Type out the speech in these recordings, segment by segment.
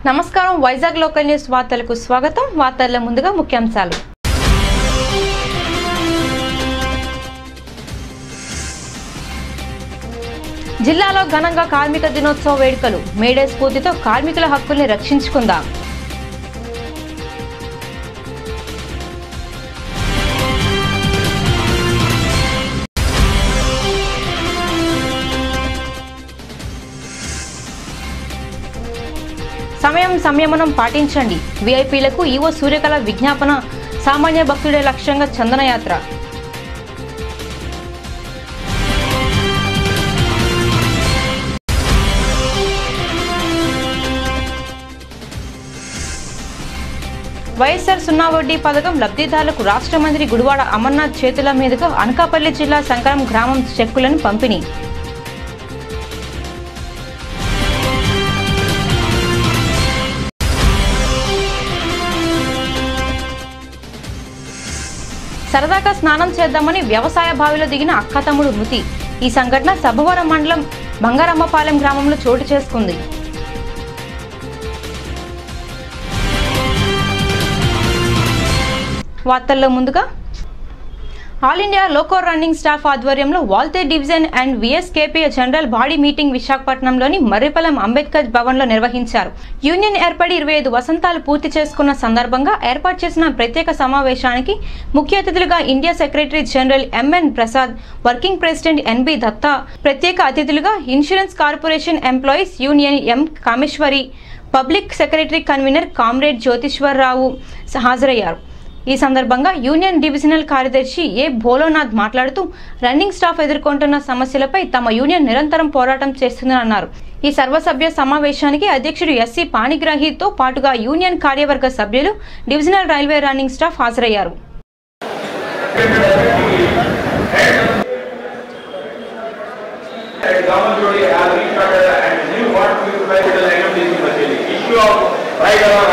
నమస్కారం Vizag local news వార్తలకు స్వాగతం వార్తల్లో ముందుగా ముఖ్యాంశాలు జిల్లాలో ఘనంగా కార్మిక దినోత్సవ వేడుకలు మేడే స్ఫూర్తితో కార్మికుల హక్కుల్ని రక్షించుకుందాం సమయం సంయమనం పాటించండి విఐపీలకు ఈవో సూర్యకళ విజ్ఞాపన సామాన్య భక్తుడే లక్ష్యంగా చందనయాత్ర వైఎస్ఆర్ సున్నా వడ్డీ పథకం లబ్ధిదారులకు రాష్ట్ర మంత్రి గుడివాడ అమర్నాథ్ చేతుల మీదుగా అనకాపల్లి జిల్లా శంకరం గ్రామం చెక్కులను పంపిణీ సరదాగా స్నానం చేద్దామని వ్యవసాయ బావిలో దిగిన అక్క తమ్ముడు మృతి ఈ సంఘటన సభవరం మండలం బంగారమ్మపాలెం గ్రామంలో చోటు చేసుకుంది వార్తల్లో ముందుగా all India loco running staff ఆధ్వర్యంలో Waltair division and VSKP general body meeting విశాఖపట్నంలోని మర్రిపల్లం అంబేద్కర్ భవన్లో నిర్వహించారు యూనియన్ ఏర్పడి ఇరవై ఐదు వసంతాలు పూర్తి చేసుకున్న సందర్భంగా ఏర్పాటు చేసిన ప్రత్యేక సమావేశానికి ముఖ్య అతిథులుగా India secretary general MN Prasad working president NB Datta ప్రత్యేక అతిథులుగా insurance corporation employees union M Kameswari public secretary convener comrade Jyotiswararao హాజరయ్యారు ఈ సందర్భంగా యూనియన్ డివిజనల్ కార్యదర్శి ఏ భోలోనాథ్ మాట్లాడుతూ రన్నింగ్ స్టాఫ్ ఎదుర్కొంటున్న సమస్యలపై తమ యూనియన్ నిరంతరం పోరాటం చేస్తుందని అన్నారు ఈ సర్వసభ్య సమావేశానికి అధ్యక్షుడు ఎస్సీ పాణిగ్రాహితో పాటుగా యూనియన్ కార్యవర్గ సభ్యులు డివిజనల్ రైల్వే రన్నింగ్ స్టాఫ్ హాజరయ్యారు and government already has restarted and new what we will try to the NMDC facility. Issue of right around.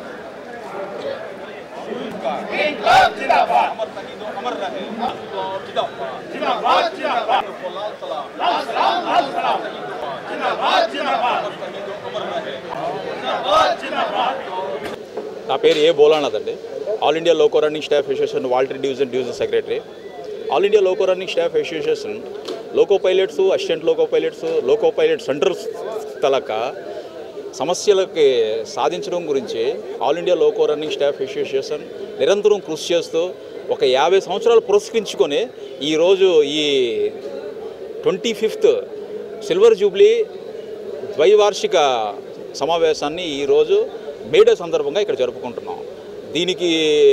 నా పేరు ఏ బోలానాథ్ అండి all India loco running staff association Waltair division division secretary all India loco running staff association loco pilots assistant loco pilots loco pilot centres తలక సమస్యలకి సాధించడం గురించి all India loco running staff association నిరంతరం కృషి చేస్తూ ఒక యాభై సంవత్సరాలు పురస్కరించుకొని ఈరోజు ఈ ట్వంటీ ఫిఫ్త్ సిల్వర్ జూబ్లీ ద్వైవార్షిక సమావేశాన్ని ఈరోజు మేడే సందర్భంగా ఇక్కడ జరుపుకుంటున్నాం దీనికి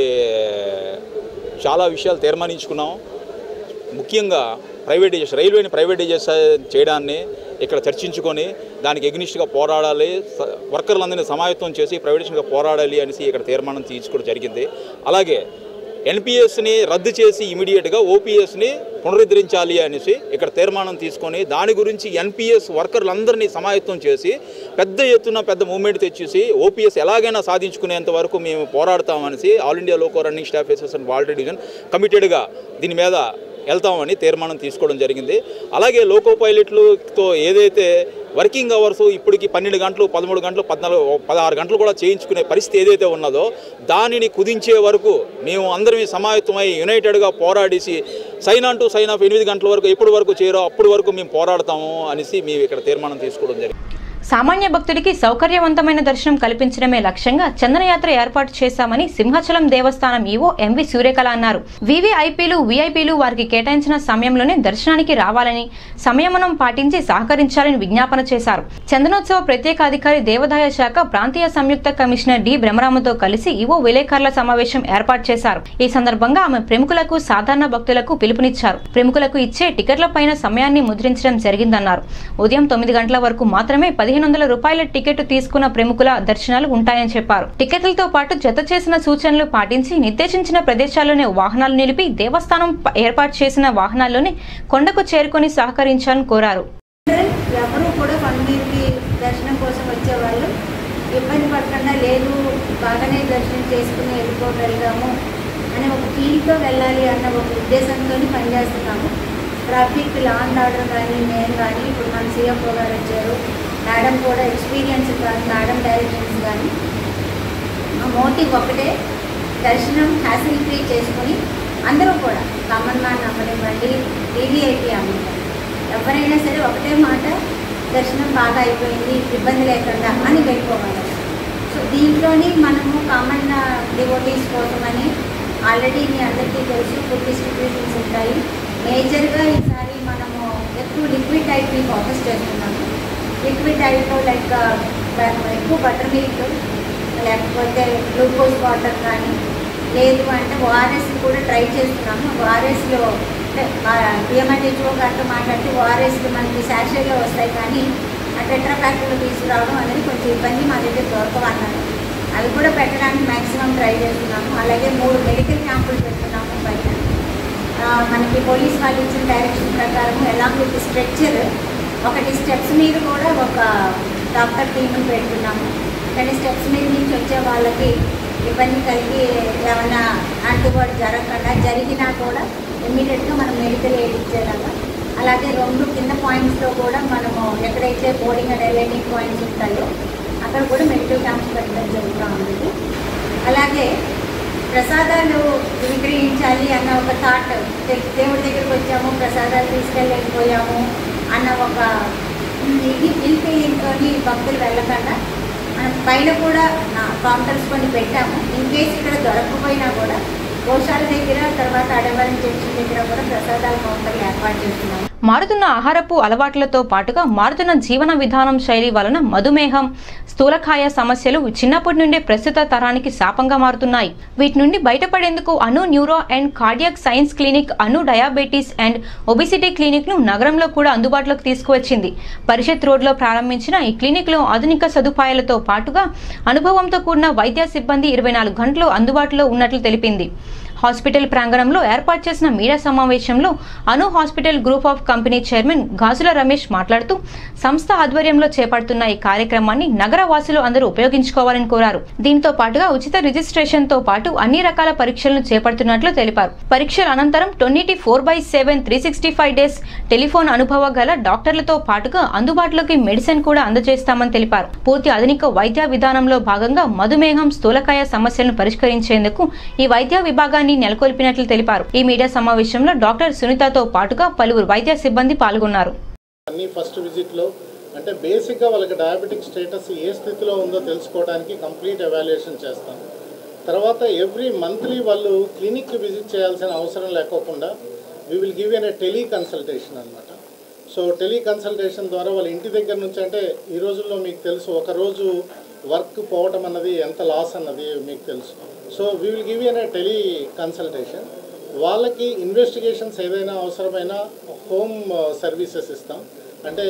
చాలా విషయాలు తీర్మానించుకున్నాం ముఖ్యంగా ప్రైవేటైజేషన్ రైల్వేని ప్రైవేటైజేషన్ చేయడాన్ని ఇక్కడ చర్చించుకొని దానికి ఎగ్నిస్ట్గా పోరాడాలి స- వర్కర్లందరినీ సమాయత్తం చేసి ప్రైవేటైజేషన్గా పోరాడాలి అనేసి ఇక్కడ తీర్మానం తీసుకోవడం జరిగింది అలాగే ఎన్పిఎస్ని రద్దు చేసి ఇమీడియట్గా ఓపీఎస్ని పునరుద్ధరించాలి అనేసి ఇక్కడ తీర్మానం తీసుకొని దాని గురించి ఎన్పిఎస్ వర్కర్లందరినీ సమాయత్తం చేసి పెద్ద ఎత్తున పెద్ద మూవ్మెంట్ తెచ్చేసి ఓపీఎస్ ఎలాగైనా సాధించుకునేంత వరకు మేము పోరాడతామనేసి all India loco running staff association Waltair division కమిటెడ్గా దీని మీద వెళ్తామని తీర్మానం తీసుకోవడం జరిగింది అలాగే లోకో పైలట్లతో ఏదైతే వర్కింగ్ అవర్స్ ఇప్పటికి పన్నెండు గంటలు పదమూడు గంటలు పద్నాలుగు పదహారు గంటలు కూడా చేయించుకునే పరిస్థితి ఏదైతే ఉన్నదో దానిని కుదించే వరకు మేము అందరం సమాయత్తమై యునైటెడ్గా పోరాడేసి sign on to sign off ఎనిమిది గంటల వరకు ఎప్పటి వరకు చేయరో అప్పటి వరకు మేము పోరాడతాము అనేసి మేము ఇక్కడ తీర్మానం తీసుకోవడం జరిగింది సామాన్య భక్తుడికి సౌకర్యవంతమైన దర్శనం కల్పించడమే లక్ష్యంగా చందనయాత్ర ఏర్పాటు చేశామని సింహాచలం దేవస్థానం ఈవో ఎంవి సూర్యకళ అన్నారు వివిఐపీలు విఐపీలు వారికి కేటాయించిన సమయంలోనే దర్శనానికి రావాలని సంయమనం పాటించి సహకరించాలని విజ్ఞాపన చేశారు చందనోత్సవ ప్రత్యేక అధికారి దేవాదాయ శాఖ ప్రాంతీయ సంయుక్త కమిషనర్ డి బ్రహ్మరామతో కలిసి ఈవో విలేకరుల సమావేశం ఏర్పాటు చేశారు ఈ సందర్భంగా ఆమె ప్రముఖులకు సాధారణ భక్తులకు పిలుపునిచ్చారు ప్రముఖులకు ఇచ్చే టికెట్ల పైన సమయాన్ని ముద్రించడం జరిగిందన్నారు ఉదయం తొమ్మిది గంటల వరకు మాత్రమే పదిహేను వందల రూపాయల టికెట్ తీసుకున్న ప్రముఖుల దర్శనాలు ఉంటాయని చెప్పారు టికెట్లతో పాటు జత చేసిన సూచనలు పాటించి నిర్దేశించిన ప్రదేశాల్లోనే వాహనాలు నిలిపి దేవస్థానం ప- ఏర్పాటు చేసిన వాహనాల్లోనే కొండకు చేరుకొని సహకరించాలని కోరారు ఎవరు కూడా కొండమీదకి దర్శనం కోసం వచ్చేవాళ్ళు ఇబ్బంది పడకుండా లేదు బాగానే దర్శనం చేసుకుని వెళ్ళిపోగలిగాము అనే ఒక ఫీల్తో వెళ్ళాలి అన్న ఒక ఉద్దేశంతో పనిచేస్తున్నాము ట్రాఫిక్ లా అండ్ ఆర్డర్ కానీ మేము కానీ ఇప్పుడు మన సీఎంఓ గారు వచ్చారు మేడం కూడా ఎక్స్పీరియన్స్ కానీ మేడం డైరెక్షన్స్ కానీ మా మోటివ్ ఒకటే దర్శనం హ్యాసిల్ ఫ్రీ చేసుకుని అందరూ కూడా కామన్ మ్యాన్ అమ్మనివ్వండి డీవీఐపీ అమ్మనివ్వండి ఎవరైనా సరే ఒకటే మాట దర్శనం బాగా అయిపోయింది ఇబ్బంది లేకుండా అని వెళ్ళిపోవాలి సో దీంట్లోని మనము కామన్ డివోటీస్ కోసమని ఆల్రెడీ మీ అందరికీ తెలుసు ఫుడ్ డిస్ట్రిబ్యూషన్స్ ఉంటాయి మేజర్గా ఈసారి మనము ఎక్కువ లిక్విడ్ డైట్ని ఫోకస్ చేస్తున్నాము లిక్విడ్ డైట్లో లైక్ ఎక్కువ బటర్ మిల్క్ లేకపోతే గ్లూకోజ్ వాటర్ కానీ లేదు అంటే ఓఆర్ఎస్ కూడా ట్రై చేస్తున్నాము ఓఆర్ఎస్లో పిఎంఐహెచ్ఓ గారితో మాట్లాడితే ఓఆర్ఎస్లు మనకి శాషేలో వస్తాయి కానీ ఆ టెట్రా ప్యాక్లో తీసుకురావడం అనేది కొంచెం ఇబ్బంది మా దగ్గర దొరకవన్నారు అవి కూడా పెట్టడానికి మ్యాక్సిమం ట్రై చేస్తున్నాము అలాగే మూడు మెడికల్ క్యాంపులు పెడుతున్నాము బయట ఆ, మనకి పోలీస్ వాళ్ళు ఇచ్చిన డైరెక్షన్ ప్రకారం ఎలా విత్ స్ట్రక్చర్ ఒకటి స్టెప్స్ మీద కూడా ఒక డాక్టర్ టీంని పెడుతున్నాము కానీ స్టెప్స్ మీద నుంచి వచ్చే వాళ్ళకి ఇబ్బంది కలిగి ఏమైనా యాంటీబాడీ జరగకుండా జరిగినా కూడా ఇమ్మీడియట్గా మనం మెడికల్ ఎయిడ్ ఇచ్చేలాగా అలాగే రెండు కింద పాయింట్స్లో కూడా మనము ఎక్కడైతే బోర్డింగ్ అండ్ ఎలైనింగ్ పాయింట్స్ ఉంటాయో అక్కడ కూడా మెడికల్ క్యాంప్స్ పెట్టడం జరుగుతూ ఉంది అలాగే ప్రసాదాలు విక్రయించాలి అన్న ఒక థాట్ దేవుడి దగ్గరికి వచ్చాము ప్రసాదాలు తీసుకెళ్ళలేకపోయాము అన్న ఒక ఇది ఇల్ ఫీలింగ్తో భక్తులు వెళ్ళకుండా మనం పైన కూడా నా కౌంటర్స్ కొన్ని పెట్టాము ఇన్ కేస్ ఇక్కడ దొరకకపోయినా కూడా గోశాల దగ్గర తర్వాత అడవరం జంక్షన్ దగ్గర కూడా ప్రసాదాల కౌంటర్లు ఏర్పాటు చేస్తున్నాము మారుతున్న ఆహారపు అలవాట్లతో పాటుగా మారుతున్న జీవన విధానం శైలి వలన మధుమేహం స్థూలకాయ సమస్యలు చిన్నప్పటి నుండే ప్రస్తుత తరానికి శాపంగా మారుతున్నాయి వీటి నుండి బయటపడేందుకు Anu neuro and cardiac science clinic Anu diabetes and obesity clinic ను నగరంలో కూడా అందుబాటులోకి తీసుకువచ్చింది పరిషత్ రోడ్లో ప్రారంభించిన ఈ క్లినిక్ లో ఆధునిక సదుపాయాలతో పాటుగా అనుభవంతో కూడిన వైద్య సిబ్బంది ఇరవై నాలుగు గంటలు అందుబాటులో ఉన్నట్లు తెలిపింది హాస్పిటల్ ప్రాంగణంలో ఏర్పాటు చేసిన మీడియా సమావేశంలో Anu hospital group of company chairman Gajula Ramesh మాట్లాడుతూ సంస్థ ఆధ్వర్యంలో చేపడుతున్న ఈ కార్యక్రమాన్ని నగర వాసులు అందరూ ఉపయోగించుకోవాలని కోరారు దీంతో పాటుగా ఉచిత రిజిస్ట్రేషన్ తో పాటు అన్ని రకాల పరీక్షలను చేపడుతున్నట్లు తెలిపారు పరీక్షల అనంతరం twenty four by seven three sixty five days telephone అనుభవం గల డాక్టర్లతో పాటుగా అందుబాటులోకి మెడిసిన్ కూడా అందజేస్తామని తెలిపారు పూర్తి ఆధునిక వైద్య విధానంలో భాగంగా మధుమేహం స్థూలకాయ సమస్యలను పరిష్కరించేందుకు ఈ వైద్య విభాగాన్ని నెలకొల్పినట్లు తెలిపారు ఈ మీడియా సమావేశంలో డాక్టర్ సునీతతో పాటుగా పలువురు వైద్య సిబ్బంది పాల్గొన్నారు అన్ని ఫస్ట్ విజిట్లో అంటే బేసిక్గా వాళ్ళకి డయాబెటిక్ స్టేటస్ ఏ స్థితిలో ఉందో తెలుసుకోవడానికి కంప్లీట్ ఎవాల్యుయేషన్ చేస్తాం తర్వాత ఎవ్రీ మంత్లీ వాళ్ళు క్లినిక్కి విజిట్ చేయాల్సిన అవసరం లేకోకుండా we will give an a tele consultation అనమాట సో టెలీ కన్సల్టేషన్ ద్వారా వాళ్ళ ఇంటి దగ్గర నుంచి అంటే ఈ రోజుల్లో మీకు తెలుసు ఒక రోజు వర్క్ పోవటం అన్నది ఎంత లాస్ అన్నది మీకు తెలుసు so we will give an a tele consultation వాళ్ళకి ఇన్వెస్టిగేషన్స్ ఏదైనా అవసరమైన హోమ్ సర్వీసెస్ ఇస్తాం అంటే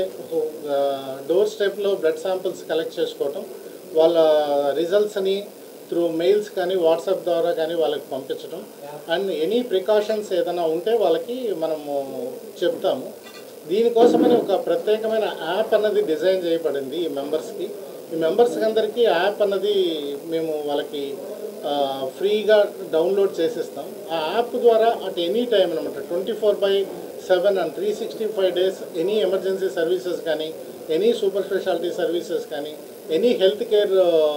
డోర్ స్టెప్లో బ్లడ్ శాంపిల్స్ కలెక్ట్ చేసుకోవటం వాళ్ళ రిజల్ట్స్ని త్రూ మెయిల్స్ కానీ వాట్సాప్ ద్వారా కానీ వాళ్ళకి పంపించడం అండ్ ఎనీ ప్రికాషన్స్ ఏదైనా ఉంటే వాళ్ళకి మనము చెప్తాము దీనికోసమని ఒక ప్రత్యేకమైన యాప్ అన్నది డిజైన్ చేయబడింది ఈ మెంబర్స్కి ఈ మెంబర్స్ అందరికీ యాప్ అన్నది మేము వాళ్ళకి ఆ, ఫ్రీగా డౌన్లోడ్ చేసిస్తాం ఆ యాప్ ద్వారా అట్ ఎనీ టైం అనమాట twenty four by seven and three sixty five days any emergency services కానీ ఎనీ సూపర్ స్పెషాలిటీ సర్వీసెస్ కానీ ఎనీ హెల్త్ కేర్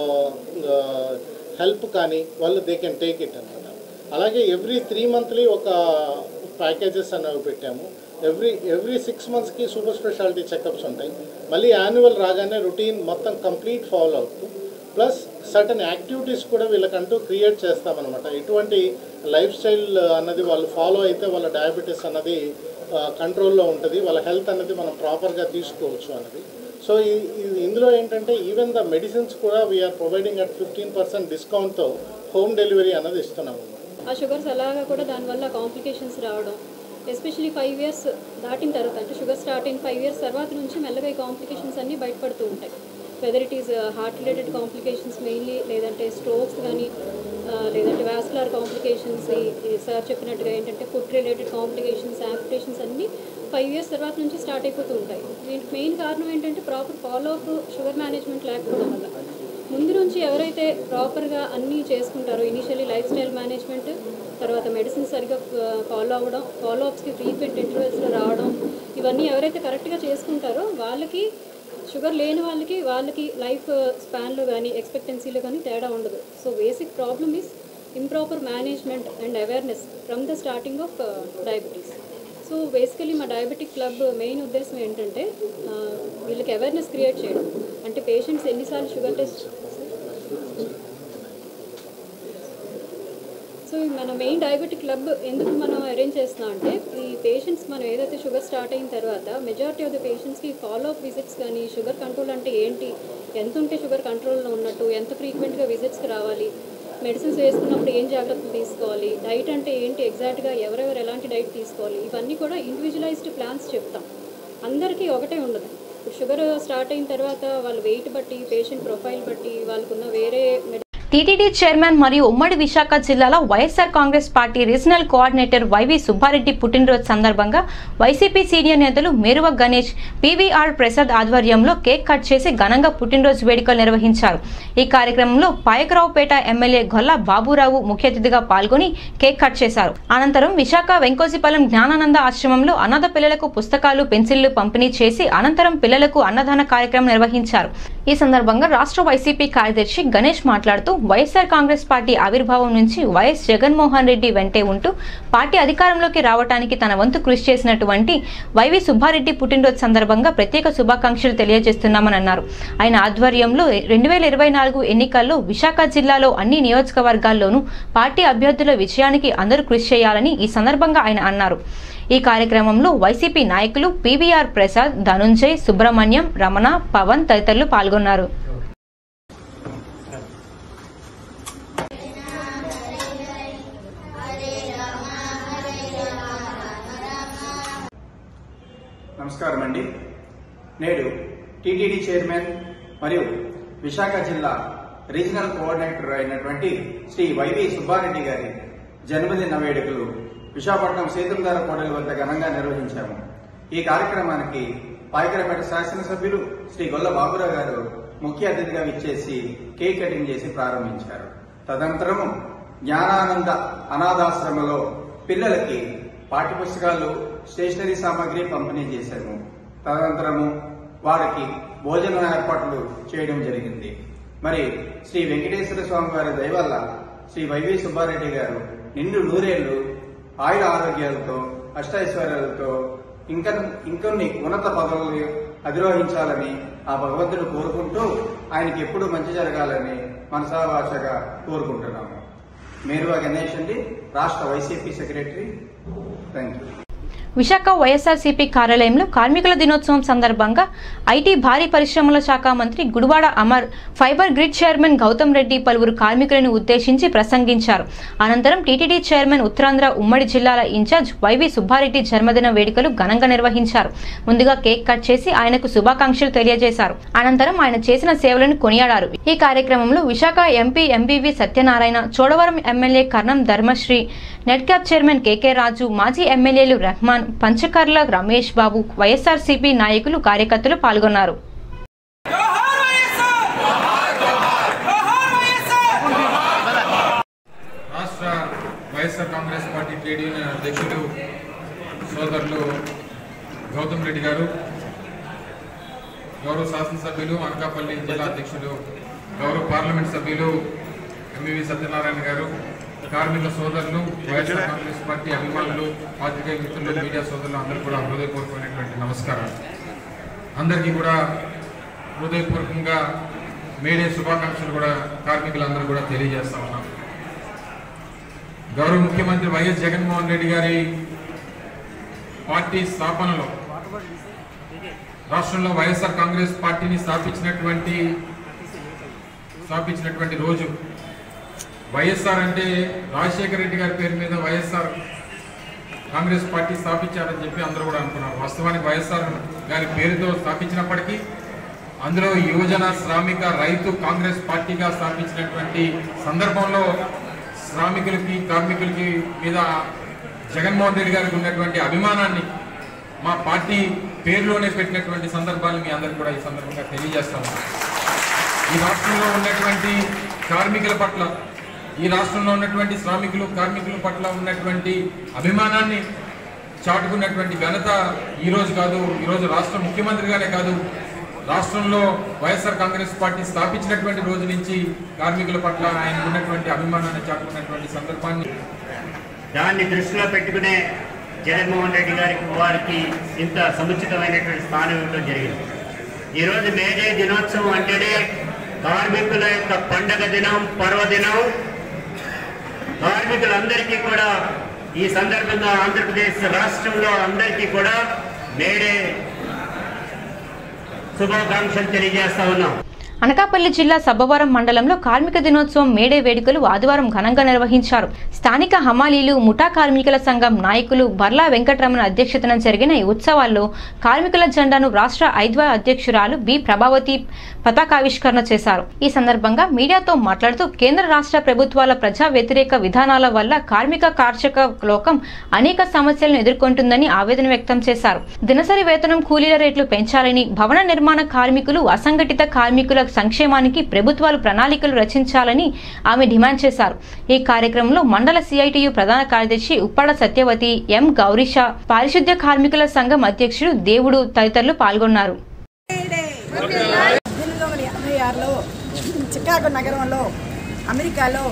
హెల్ప్ కానీ వాళ్ళు దే కెన్ టేక్ ఇట్ అనమాట అలాగే ఎవ్రీ త్రీ మంత్లీ ఒక packages అనేవి పెట్టాము ఎవ్రీ ఎవ్రీ సిక్స్ మంత్స్కి సూపర్ స్పెషాలిటీ చెకప్స్ ఉంటాయి మళ్ళీ యాన్యువల్ రాగానే రొటీన్ మొత్తం కంప్లీట్ ఫాలో అవుతూ ప్లస్ సర్టన్ యాక్టివిటీస్ కూడా వీళ్ళకంటూ క్రియేట్ చేస్తామన్నమాట ఎటువంటి లైఫ్ స్టైల్ అన్నది వాళ్ళు ఫాలో అయితే వాళ్ళ డయాబెటీస్ అన్నది కంట్రోల్లో ఉంటుంది వాళ్ళ హెల్త్ అన్నది మనం ప్రాపర్గా తీసుకోవచ్చు అన్నది సో ఈ- ఈ- ఇందులో ఏంటంటే ఈవెన్ ద మెడిసిన్స్ కూడా we are providing at fifteen percent డిస్కౌంట్తో హోమ్ డెలివరీ అన్నది ఇస్తున్నాము ఆ షుగర్స్ అలాగా కూడా దానివల్ల కాంప్లికేషన్స్ రావడం ఎస్పెషలీ ఫైవ్ ఇయర్స్ దాటిన తర్వాత అంటే షుగర్ స్టార్ట్ అయిన ఫైవ్ ఇయర్స్ తర్వాత నుంచి మెల్లగా ఈ కాంప్లికేషన్స్ అన్నీ బయటపడుతూ ఉంటాయి whether it is heart related complications mainly లేదంటే స్ట్రోక్స్ కానీ ఆ, లేదంటే వాస్కులర్ కాంప్లికేషన్స్ సార్ చెప్పినట్టుగా ఏంటంటే ఫుడ్ రిలేటెడ్ కాంప్లికేషన్స్ యాప్లికేషన్స్ అన్నీ ఫైవ్ ఇయర్స్ తర్వాత నుంచి స్టార్ట్ అయిపోతూ ఉంటాయి దీనికి మెయిన్ కారణం ఏంటంటే proper follow up sugar management లేకపోవడం వల్ల ముందు నుంచి ఎవరైతే ప్రాపర్గా అన్నీ చేసుకుంటారో ఇనిషియల్లీ లైఫ్ స్టైల్ మేనేజ్మెంట్ తర్వాత మెడిసిన్ సరిగ్గా ఫాలో అవ్వడం ఫాలో అప్స్కి ఫ్రీక్వెంట్ ఇంటర్వెల్స్లో రావడం ఇవన్నీ ఎవరైతే కరెక్ట్గా చేసుకుంటారో వాళ్ళకి షుగర్ లేని వాళ్ళకి వాళ్ళకి లైఫ్ స్పాన్లో కానీ ఎక్స్పెక్టెన్సీలో కానీ తేడా ఉండదు so basic problem is improper management and awareness from the starting of diabetes so basically మా డయాబెటిక్ క్లబ్ మెయిన్ ఉద్దేశం ఏంటంటే ఆ, వీళ్ళకి అవేర్నెస్ క్రియేట్ చేయడం అంటే పేషెంట్స్ ఎన్నిసార్లు షుగర్ టెస్ట్ సో మన మెయిన్ డయాబెటిక్ క్లబ్ ఎందుకు మనం అరేంజ్ చేస్తున్నాం అంటే ఈ పేషెంట్స్ మనం ఏదైతే షుగర్ స్టార్ట్ అయిన తర్వాత మెజారిటీ ఆఫ్ ద పేషెంట్స్కి ఫాలో అప్ విజిట్స్ కానీ షుగర్ కంట్రోల్ అంటే ఏంటి ఎంత ఉంటే షుగర్ కంట్రోల్లో ఉన్నట్టు ఎంత ఫ్రీక్వెంట్గా విజిట్స్కి రావాలి మెడిసిన్స్ వేసుకున్నప్పుడు ఏం జాగ్రత్తలు తీసుకోవాలి డైట్ అంటే ఏంటి ఎగ్జాక్ట్గా ఎవరెవరు ఎలాంటి డైట్ తీసుకోవాలి ఇవన్నీ కూడా ఇండివిజువలైజ్డ్ ప్లాన్స్ చెప్తాం అందరికీ ఒకటే ఉండదు ఇప్పుడు షుగర్ స్టార్ట్ అయిన తర్వాత వాళ్ళ వెయిట్ బట్టి పేషెంట్ ప్రొఫైల్ బట్టి వాళ్ళకున్న వేరే మెడి టీటీడీ చైర్మన్ మరియు ఉమ్మడి విశాఖ జిల్లాలో YSR Congress party regional coordinator YV Subba Reddy పుట్టినరోజు సందర్భంగా వైసీపీ సీనియర్ నేతలు మేరువ గణేష్ పీవీఆర్ ప్రసాద్ ఆధ్వర్యంలో కేక్ కట్ చేసి ఘనంగా పుట్టినరోజు వేడుకలు నిర్వహించారు ఈ కార్యక్రమంలో పాయకరావుపేట ఎమ్మెల్యే గొల్ల బాబురావు ముఖ్య అతిథిగా పాల్గొని కేక్ కట్ చేశారు అనంతరం విశాఖ వెంకోసిపాలెం జ్ఞానానంద ఆశ్రమంలో అనాథ పిల్లలకు పుస్తకాలు పెన్సిళ్లు పంపిణీ చేసి అనంతరం పిల్లలకు అన్నదాన కార్యక్రమం నిర్వహించారు ఈ సందర్భంగా రాష్ట్ర వైసీపీ కార్యదర్శి గణేష్ మాట్లాడుతూ వైఎస్ఆర్ కాంగ్రెస్ పార్టీ ఆవిర్భావం నుంచి వైఎస్ జగన్మోహన్ రెడ్డి వెంటే ఉంటూ పార్టీ అధికారంలోకి రావడానికి తన వంతు కృషి చేసినటువంటి వైవి సుబ్బారెడ్డి పుట్టినరోజు సందర్భంగా ప్రత్యేక శుభాకాంక్షలు తెలియజేస్తున్నామని అన్నారు ఆయన ఆధ్వర్యంలో రెండు వేల ఇరవై నాలుగు ఎన్నికల్లో విశాఖ జిల్లాలో అన్ని నియోజకవర్గాల్లోనూ పార్టీ అభ్యర్థుల విజయానికి అందరూ కృషి చేయాలని ఈ సందర్భంగా ఆయన అన్నారు ఈ కార్యక్రమంలో వైసీపీ నాయకులు పీవీఆర్ ప్రసాద్ ధనుంజయ్ సుబ్రహ్మణ్యం రమణ పవన్ తదితరులు పాల్గొన్నారు నమస్కారం అండి నేడు టీటీడీ చైర్మన్ మరియు విశాఖ జిల్లా రీజనల్ కోఆర్డినేటర్ అయినటువంటి శ్రీ వైవి సుబ్బారెడ్డి గారి జన్మదిన వేడుకలు విశాఖపట్నం సేతులధార కోడలి వద్ద ఘనంగా నిర్వహించాము ఈ కార్యక్రమానికి పాయకరపేట శాసనసభ్యులు శ్రీ గొల్ల బాబురావు గారు ముఖ్య అతిథిగా విచ్చేసి కేక్ కటింగ్ చేసి ప్రారంభించారు తదనంతరము జ్ఞానానంద అనాథాశ్రమలో పిల్లలకి పాఠ్యపుస్తకాలు స్టేషనరీ సామాగ్రి పంపిణీ చేశాము తదనంతరము వారికి భోజన ఏర్పాట్లు చేయడం జరిగింది మరి శ్రీ వెంకటేశ్వర స్వామి వారి దయ వల్ల శ్రీ వైవి సుబ్బారెడ్డి గారు నిండు నూరేళ్లు ఆయుర ఆరోగ్యాలతో అష్టైశ్వర్యాలతో ఇంకా ఇంకొన్ని ఉన్నత పదవులు అధిరోహించాలని ఆ భగవంతుడు కోరుకుంటూ ఆయనకి ఎప్పుడు మంచి జరగాలని మనసావాచగా కోరుకుంటున్నాము మేరువా గణేష్ అండి రాష్ట్ర YCP secretary thank you Visakha YSRCP కార్యాలయంలో కార్మికుల దినోత్సవం సందర్భంగా ఐటీ భారీ పరిశ్రమల శాఖ మంత్రి Gudivada Amar fibre grid chairman Gautam Reddy పలువురు కార్మికులను ఉద్దేశించి ప్రసంగించారు అనంతరం టీటీడీ చైర్మన్ ఉత్తరాంధ్ర ఉమ్మడి జిల్లాల ఇన్ఛార్జ్ వైవి సుబ్బారెడ్డి జన్మదిన వేడుకలు ఘనంగా నిర్వహించారు ముందుగా కేక్ కట్ చేసి ఆయనకు శుభాకాంక్షలు తెలియజేశారు అనంతరం ఆయన చేసిన సేవలను కొనియాడారు ఈ కార్యక్రమంలో Visakha MP MVV Satyanarayana Chodavaram MLA Karanam Dharmasri Netcap chairman KK Raju మాజీ ఎమ్మెల్యేలు రెహమాన్ పంచకర్ల రమేష్ బాబు వైఎస్ఆర్సీపీ నాయకులు కార్యకర్తలు పాల్గొన్నారు రాష్ట్ర YSR Congress party trade union అధ్యక్షులు సోదరులు గౌతమ్ రెడ్డి గారు గౌరవ శాసనసభ్యులు అనకాపల్లి జిల్లా అధ్యక్షులు గౌరవ పార్లమెంట్ సభ్యులు ఎంవివి సత్యనారాయణ గారు కార్మిక సోదరులు వైఎస్ఆర్ కాంగ్రెస్ పార్టీ అభిమానులు పాత్రికేయ మిత్రులు మీడియా సోదరులు అందరూ కూడా హృదయపూర్వకమైనటువంటి నమస్కారాలు అందరికీ కూడా హృదయపూర్వకంగా మేడే శుభాకాంక్షలు కూడా కార్మికులందరూ కూడా తెలియజేస్తా ఉన్నాం గౌరవ ముఖ్యమంత్రి వైఎస్ జగన్మోహన్ రెడ్డి గారి పార్టీ స్థాపనలో రాష్ట్రంలో వైఎస్ఆర్ కాంగ్రెస్ పార్టీని స్థాపించినటువంటి స్థాపించినటువంటి రోజు వైఎస్ఆర్ అంటే రాజశేఖర రెడ్డి గారి పేరు మీద వైఎస్ఆర్ కాంగ్రెస్ పార్టీ స్థాపించారని చెప్పి అందరూ కూడా అనుకున్నారు వాస్తవానికి వైఎస్ఆర్ గారి పేరుతో స్థాపించినప్పటికీ అందులో యువజన శ్రామిక రైతు కాంగ్రెస్ పార్టీగా స్థాపించినటువంటి సందర్భంలో శ్రామికులకి కార్మికులకి మీద జగన్మోహన్ రెడ్డి గారికి ఉన్నటువంటి అభిమానాన్ని మా పార్టీ పేరులోనే పెట్టినటువంటి సందర్భాన్ని మీ అందరికీ కూడా ఈ సందర్భంగా తెలియజేస్తాము ఈ రాష్ట్రంలో ఉన్నటువంటి కార్మికుల పట్ల ఈ రాష్ట్రంలో ఉన్నటువంటి శ్రామికులు కార్మికుల పట్ల ఉన్నటువంటి అభిమానాన్ని చాటుకున్నటువంటి ఘనత ఈ రోజు కాదు ఈ రోజు రాష్ట్ర ముఖ్యమంత్రిగానే కాదు రాష్ట్రంలో వైఎస్ఆర్ కాంగ్రెస్ పార్టీ స్థాపించినటువంటి రోజు నుంచి కార్మికుల పట్ల ఆయన ఉన్నటువంటి అభిమానాన్ని చాటుకున్నటువంటి సందర్భాన్ని దాన్ని దృష్టిలో పెట్టుకునే జగన్మోహన్ రెడ్డి గారికి వారికి ఇంత సముచితమైనటువంటి స్థానం ఇవ్వడం జరిగింది ఈరోజు మేడే దినోత్సవం అంటేనే కార్మికుల యొక్క పండగ దినం పర్వదినం కార్మికులందరికీ కూడా ఈ సందర్భంగా ఆంధ్రప్రదేశ్ రాష్ట్రంలో అందరికీ కూడా మేడే శుభాకాంక్షలు తెలియజేస్తా ఉన్నాం అనకాపల్లి జిల్లా సబ్బవరం మండలంలో కార్మిక దినోత్సవం మేడే వేడుకలు ఆదివారం ఘనంగా నిర్వహించారు స్థానిక హమాలీలు ముఠా కార్మికుల సంఘం నాయకులు బర్లా వెంకటరమణ అధ్యక్షతన జరిగిన ఈ ఉత్సవాల్లో కార్మికుల జెండాను రాష్ట్ర ఐద్వా అధ్యక్షురాలు బి ప్రభావతి పతాకావిష్కరణ చేశారు ఈ సందర్భంగా మీడియాతో మాట్లాడుతూ కేంద్ర రాష్ట్ర ప్రభుత్వాల ప్రజా వ్యతిరేక విధానాల వల్ల కార్మిక కార్షక లోకం అనేక సమస్యలను ఎదుర్కొంటుందని ఆవేదన వ్యక్తం చేశారు దినసరి వేతనం కూలీల రేట్లు పెంచాలని భవన నిర్మాణ కార్మికులు అసంఘటిత కార్మికుల సంక్షేమానికి ప్రభుత్వాలు ప్రణాళికలు రచించాలని ఆమె డిమాండ్ చేశారు ఈ కార్యక్రమంలో మండల సిఐటియు ప్రధాన కార్యదర్శి ఉప్పాడ సత్యవతి ఎం గౌరీష పారిశుద్ధ్య కార్మికుల సంఘం అధ్యక్షుడు దేవుడు తదితరులు పాల్గొన్నారు పంతొమ్మిది వందల ఎనభై ఆరులో చికాగో నగరంలో అమెరికాలో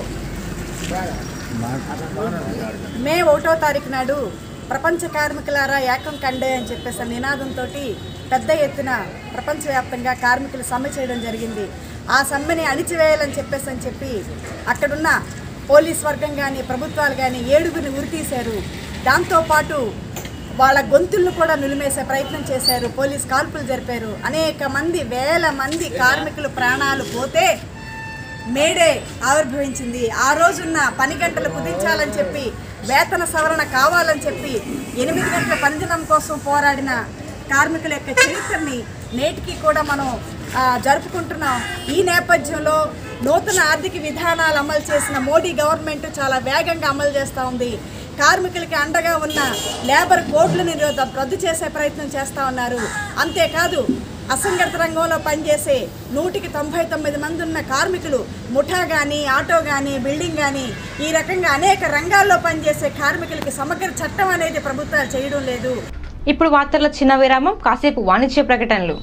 మే ఒకటో తారీఖు నాడు ప్రపంచ కార్మికులారా ఏకం కండే అని చెప్పేసి నినాదంతో పెద్ద ఎత్తున ప్రపంచవ్యాప్తంగా కార్మికులు సమ్మె చేయడం జరిగింది ఆ సమ్మెని అణిచివేయాలని చెప్పేసి అని చెప్పి అక్కడున్న పోలీస్ వర్గం కానీ ప్రభుత్వాలు కానీ ఏడుగురిని ఉరితీశారు దాంతోపాటు వాళ్ళ గొంతులను కూడా నులిమేసే ప్రయత్నం చేశారు పోలీస్ కాల్పులు జరిపారు అనేక మంది వేల మంది కార్మికులు ప్రాణాలు పోతే మేడే ఆవిర్భవించింది ఆ రోజున్న పని గంటలు కుదించాలని చెప్పి వేతన సవరణ కావాలని చెప్పి ఎనిమిది గంటల పనిదినం కోసం పోరాడిన కార్మికుల యొక్క చరిత్రని నేటికి కూడా మనం ఆ, జరుపుకుంటున్నాం ఈ నేపథ్యంలో నూతన ఆర్థిక విధానాలు అమలు చేసిన మోడీ గవర్నమెంట్ చాలా వేగంగా అమలు చేస్తూ ఉంది కార్మికులకి అండగా ఉన్న లేబర్ కోడ్లను రద్దు రద్దు చేసే ప్రయత్నం చేస్తూ ఉన్నారు అంతేకాదు అసంఘటిత రంగంలో పనిచేసే నూటికి తొంభై తొమ్మిది మంది ఉన్న కార్మికులు ముఠా కానీ ఆటో కానీ బిల్డింగ్ కానీ ఈ రకంగా అనేక రంగాల్లో పనిచేసే కార్మికులకి సమగ్ర చట్టం అనేది ప్రభుత్వాలు చేయడం లేదు ఇప్పుడు వార్తల చిన్న విరామం కాసేపు వాణిజ్య ప్రకటనలు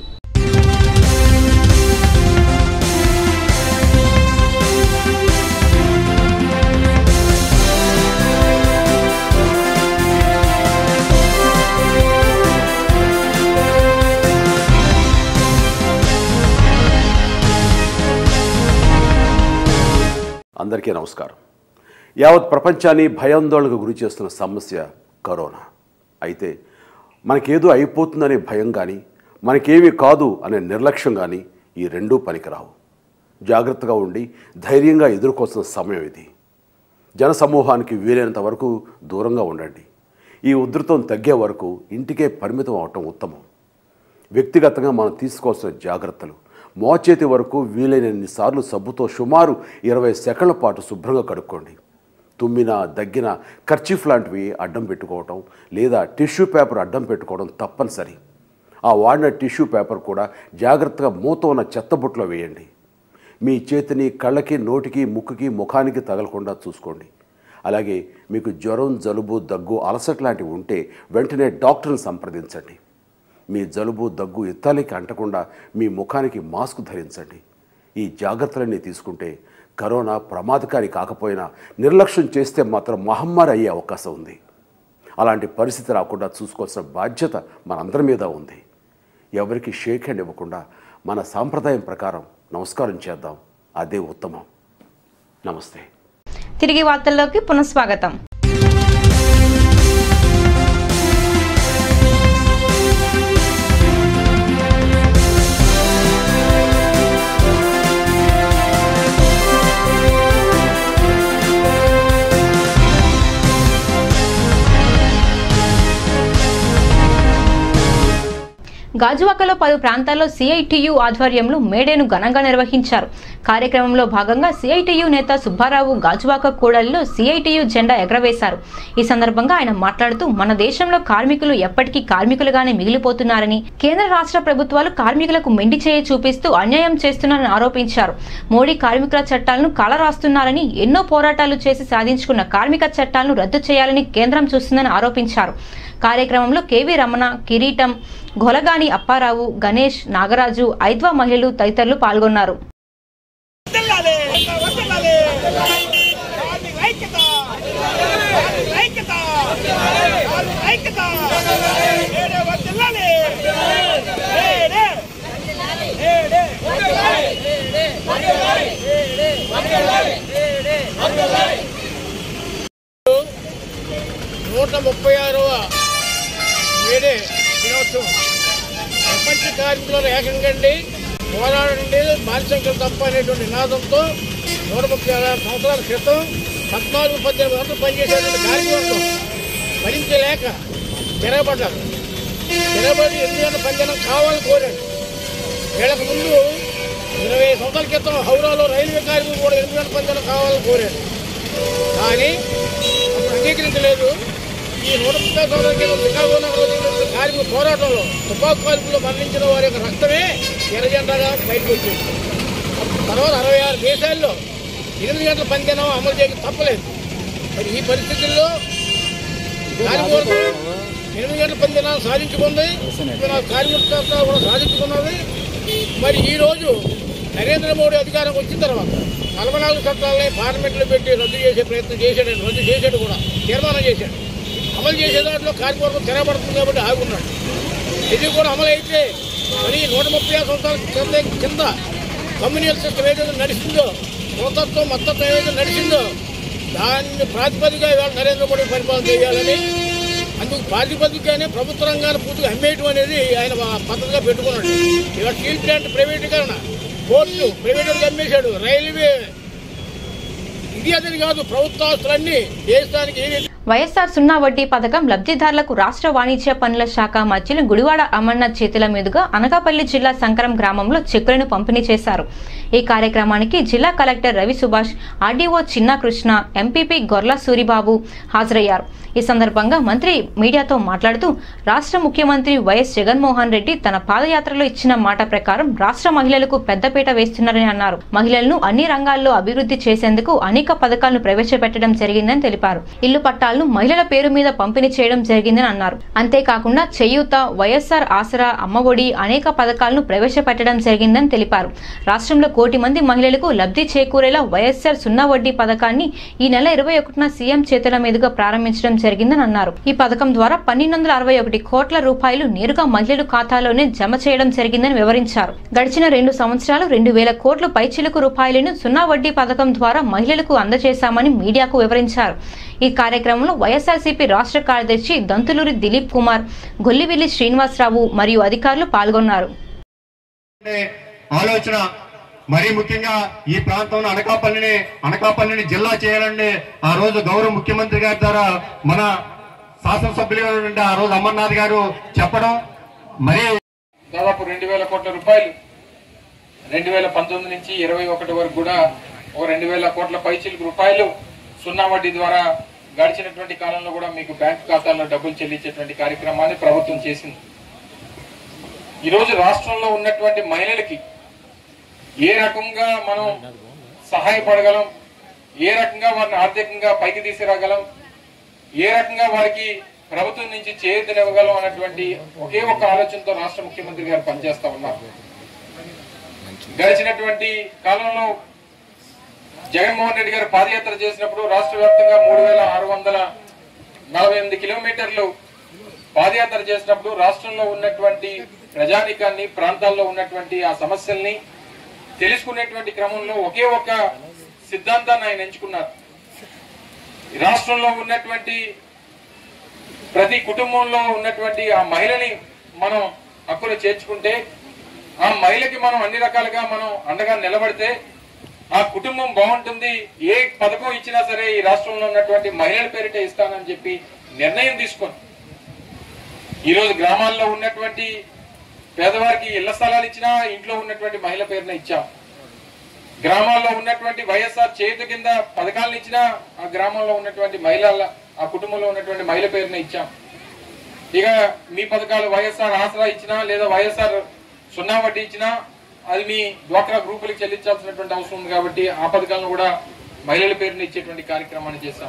అందరికీ నమస్కారం యావత్ ప్రపంచాన్ని భయాందోళనకు గురి చేస్తున్న సమస్య కరోనా అయితే మనకేదో అయిపోతుందనే భయం కానీ మనకేమీ కాదు అనే నిర్లక్ష్యం కానీ ఈ రెండూ పనికిరావు జాగ్రత్తగా ఉండి ధైర్యంగా ఎదుర్కోవాల్సిన సమయం ఇది జనసమూహానికి వీలైనంత వరకు దూరంగా ఉండండి ఈ ఉధృతం తగ్గే వరకు ఇంటికే పరిమితం అవటం ఉత్తమం వ్యక్తిగతంగా మనం తీసుకోవాల్సిన జాగ్రత్తలు మోచేతి వరకు వీలైనన్ని సార్లు సబ్బుతో సుమారు ఇరవై సెకండ్ల పాటు శుభ్రంగా కడుక్కోండి తుమ్మిన దగ్గిన కర్చీఫ్ లాంటివి అడ్డం పెట్టుకోవటం లేదా టిష్యూ పేపర్ అడ్డం పెట్టుకోవడం తప్పనిసరి ఆ వాడిన టిష్యూ పేపర్ కూడా జాగ్రత్తగా మూత ఉన్న చెత్తబుట్టలో వేయండి మీ చేతిని కళ్ళకి నోటికి ముక్కుకి ముఖానికి తగలకుండా చూసుకోండి అలాగే మీకు జ్వరం జలుబు దగ్గు అలసట లాంటివి ఉంటే వెంటనే డాక్టర్ని సంప్రదించండి మీ జలుబు దగ్గు ఇత్తాలికి అంటకుండా మీ ముఖానికి మాస్క్ ధరించండి ఈ జాగ్రత్తలన్నీ తీసుకుంటే కరోనా ప్రమాదకారి కాకపోయినా నిర్లక్ష్యం చేస్తే మాత్రం మహమ్మారి అయ్యే అవకాశం ఉంది అలాంటి పరిస్థితి రాకుండా చూసుకోవాల్సిన బాధ్యత మనందరి మీద ఉంది ఎవరికి షేక్ హ్యాండ్ ఇవ్వకుండా మన సాంప్రదాయం ప్రకారం నమస్కారం చేద్దాం అదే ఉత్తమం నమస్తే తిరిగి వార్తల్లోకి పునఃస్వాగతం గాజువాకలో పలు ప్రాంతాల్లో సిఐటియు ఆధ్వర్యంలో మేడేను ఘనంగా నిర్వహించారు కార్యక్రమంలో భాగంగా సిఐటియు నేత సుబ్బారావు గాజువాక కూడలిలో సిఐటియు జెండా ఎగరవేశారు ఈ సందర్భంగా ఆయన మాట్లాడుతూ మన దేశంలో కార్మికులు ఎప్పటికీ కార్మికులుగానే మిగిలిపోతున్నారని కేంద్ర రాష్ట్ర ప్రభుత్వాలు కార్మికులకు మెండి చేయి చూపిస్తూ అన్యాయం చేస్తున్నారని ఆరోపించారు మోడీ కార్మికుల చట్టాలను కాలరాస్తున్నారని ఎన్నో పోరాటాలు చేసి సాధించుకున్న కార్మిక చట్టాలను రద్దు చేయాలని కేంద్రం చూస్తుందని ఆరోపించారు కార్యక్రమంలో కేవీ రమణ కిరీటం గొలగాని అప్పారావు గణేష్ నాగరాజు ఐద్వా మహిళలు తదితరులు పాల్గొన్నారు నూట ముప్పై ఆరవ మేడే దినోత్సవం ప్రపంచ కార్మికుల ఏకంగండి పోరాడండి బాలిసంఖ్యలు తప్ప అనేటువంటి నినాదంతో నూట ముప్పై ఆరు సంవత్సరాల క్రితం పద్నాలుగు పద్దెనిమిది గంటలు పనిచేసేటువంటి కార్మికులను భరించలేక తిరగబడ్డారు తిరగబడి ఎనిమిది గంటల పనిచేయడం కావాలని కోరాడు వీళ్ళకు ముందు ఇరవై సంవత్సరాల క్రితం హౌరాలో రైల్వే కార్మికులు కూడా ఎనిమిది గంటల పనిచేయడం కావాలని కోరాడు కానీ అప్పుడు అంగీకరించలేదు ఈ నూట ముప్పై సంవత్సరాల క్రితం చికాగో నగరంలో జరిగిన కార్మిక పోరాటంలో తుపాకు కాల్పులో మరణించిన వారి యొక్క రక్తమే ఎర్రజెండాగా బయటకు వచ్చింది తర్వాత అరవై ఆరు దేశాల్లో ఎనిమిది గంటల పనిదినం అమలు చేయక తప్పలేదు మరి ఈ పరిస్థితుల్లో కార్మికులకు ఎనిమిది గంటల పనిదినాన్ని సాధించుకుంది ఇప్పుడు నా కార్మిక సంస్థ కూడా సాధించుకున్నది మరి ఈ రోజు నరేంద్ర మోడీ అధికారం వచ్చిన తర్వాత నలభై నాలుగు చట్టాలని పార్లమెంట్లో పెట్టి రద్దు చేసే ప్రయత్నం చేశాడు ఆయన. రద్దు చేశాడు కూడా తీర్మానం చేశాడు అమలు చేసే దాంట్లో కార్మికవర్గం తెరబడుతుంది కాబట్టి ఆగున్నాడు ఇది కూడా అమలు అయితే మరి నూట ముప్పై ఆరు సంవత్సరాల కింద కింద కమ్యూనియల్ సిస్టమ్ ఏదైతే నడిచిందో మతత్వం మతత్వం ఏదైతే నడిచిందో దాన్ని ప్రాతిపదిక ఇవాళ నరేంద్ర మోడీ పరిపాలన చేయాలని అందుకు ప్రాతిపదికగానే ప్రభుత్వ రంగాన్ని పూర్తిగా అమ్మేయటం అనేది ఆయన పద్ధతిగా పెట్టుకున్నాడు ఇవాళ స్టీల్ ప్లాంట్ ప్రైవేటీకరణ పోర్టు ప్రైవేట్ అమ్మేశాడు రైల్వే ఇది అదని కాదు ప్రభుత్వ ఆస్తులన్నీ దేశానికి ఏవి వైఎస్ఆర్ సున్నా వడ్డీ పథకం లబ్ధిదారులకు రాష్ట్ర వాణిజ్య పనుల శాఖ మధ్యలో గుడివాడ అమర్నాథ్ చేతుల మీదుగా అనకాపల్లి జిల్లా సంకరం గ్రామంలో చెక్కులను పంపిణీ చేశారు ఈ కార్యక్రమానికి జిల్లా కలెక్టర్ రవి సుభాష్ ఆర్డీఓ చిన్న కృష్ణ ఎంపీపీ గొర్ల సూరిబాబు హాజరయ్యారు ఈ సందర్భంగా మంత్రి మీడియాతో మాట్లాడుతూ రాష్ట్ర ముఖ్యమంత్రి వైఎస్ జగన్మోహన్ రెడ్డి తన పాదయాత్రలో ఇచ్చిన మాట ప్రకారం రాష్ట్ర మహిళలకు పెద్దపీట వేస్తున్నారని అన్నారు మహిళలను అన్ని రంగాల్లో అభివృద్ధి చేసేందుకు అనేక పథకాలను ప్రవేశపెట్టడం జరిగిందని తెలిపారు ఇల్లు పట్టాలను మహిళల పేరు మీద పంపిణీ చేయడం జరిగిందని అన్నారు అంతేకాకుండా చేయూత వైఎస్ఆర్ ఆసరా అమ్మఒడి అనేక పథకాలను ప్రవేశపెట్టడం జరిగిందని తెలిపారు రాష్ట్రంలో కోటి మంది మహిళలకు లబ్ధి చేకూరేలా వైఎస్ఆర్ సున్నా వడ్డీ పథకాన్ని ఈ నెల ఇరవై ఒకటిన సీఎం చేతుల మీదుగా ప్రారంభించడం జరిగిందని అన్నారు ఈ పథకం ద్వారా పన్నెండు వందల అరవై ఒకటి కోట్ల రూపాయలు నేరుగా మహిళల ఖాతాలోనే జమ చేయడం జరిగిందని వివరించారు గడిచిన రెండు సంవత్సరాలు రెండు వేల కోట్ల పైచిలుకు రూపాయలను సున్నా వడ్డీ పథకం ద్వారా మహిళలకు అందజేశామని మీడియాకు వివరించారు ఈ కార్యక్రమంలో వైఎస్ఆర్సీపీ రాష్ట్ర కార్యదర్శి దంతులూరి దిలీప్ కుమార్ గొల్లివిల్లి శ్రీనివాసరావు మరియు అధికారులు పాల్గొన్నారు ఆలోచన మరీ ముఖ్యంగా ఈ ప్రాంతంలో అనకాపల్లిని అనకాపల్లిని జిల్లా చేయాలని ఆ రోజు గౌరవ ముఖ్యమంత్రి గారి ద్వారా మన శాసనసభ్యులుగా ఉండే ఆ రోజు అమర్నాథ్ గారు చెప్పడం మరీ దాదాపు రెండు వేల కోట్ల రూపాయలు రెండు వేల పంతొమ్మిది నుంచి ఇరవై ఒకటి వరకు కూడా ఒక రెండు వేల కోట్ల పైచిలకు రూపాయలు సున్నా వడ్డీ ద్వారా గడిచినటువంటి కాలంలో కూడా మీకు బ్యాంకు ఖాతాల్లో డబ్బులు చెల్లించేటువంటి కార్యక్రమాన్ని ప్రభుత్వం చేసింది ఈరోజు రాష్ట్రంలో ఉన్నటువంటి మహిళలకి ఏ రకంగా మనం సహాయపడగలం ఏ రకంగా వారిని ఆర్థికంగా పైకి తీసుకురాగలం ఏ రకంగా వారికి ప్రభుత్వం నుంచి చేయూతనివ్వగలం అన్నటువంటి ఒకే ఒక్క ఆలోచనతో రాష్ట్ర ముఖ్యమంత్రి గారు పనిచేస్తా ఉన్నారు గడిచినటువంటి కాలంలో జగన్మోహన్ రెడ్డి గారు పాదయాత్ర చేసినప్పుడు రాష్ట్ర వ్యాప్తంగా మూడు వేల ఆరు వందల నలభై ఎనిమిది కిలోమీటర్లు పాదయాత్ర చేసినప్పుడు రాష్ట్రంలో ఉన్నటువంటి ప్రజానికాన్ని ప్రాంతాల్లో ఉన్నటువంటి ఆ సమస్యల్ని తెలుసుకునేటువంటి క్రమంలో ఒకే ఒక సిద్ధాంతాన్ని ఆయన ఎంచుకున్నారు ఈ రాష్ట్రంలో ఉన్నటువంటి ప్రతి కుటుంబంలో ఉన్నటువంటి ఆ మహిళని మనం హక్కులు చేర్చుకుంటే ఆ మహిళకి మనం అన్ని రకాలుగా మనం అండగా నిలబడితే ఆ కుటుంబం బాగుంటుంది ఏ పథకం ఇచ్చినా సరే ఈ రాష్ట్రంలో ఉన్నటువంటి మహిళల పేరిట ఇస్తానని చెప్పి నిర్ణయం తీసుకొని ఈరోజు గ్రామాల్లో ఉన్నటువంటి పేదవారికి ఇళ్ల స్థలాలు ఇచ్చినా ఇంట్లో ఉన్నటువంటి మహిళ పేరున ఇచ్చాం గ్రామాల్లో ఉన్నటువంటి వైఎస్ఆర్ చేతి కింద పథకాలను ఇచ్చినా ఆ గ్రామంలో ఉన్నటువంటి మహిళల ఆ కుటుంబంలో ఉన్నటువంటి మహిళ పేరున ఇచ్చాం ఇక మీ పథకాలు వైఎస్ఆర్ ఆసరా ఇచ్చినా లేదా వైఎస్ఆర్ సున్నా వడ్డీ ఇచ్చినా అది మీ డ్వాక్రా గ్రూపులకు చెల్లించాల్సినటువంటి అవసరం ఉంది కాబట్టి ఆ పథకాలను కూడా మహిళల పేరున ఇచ్చేటువంటి కార్యక్రమాన్ని చేశాం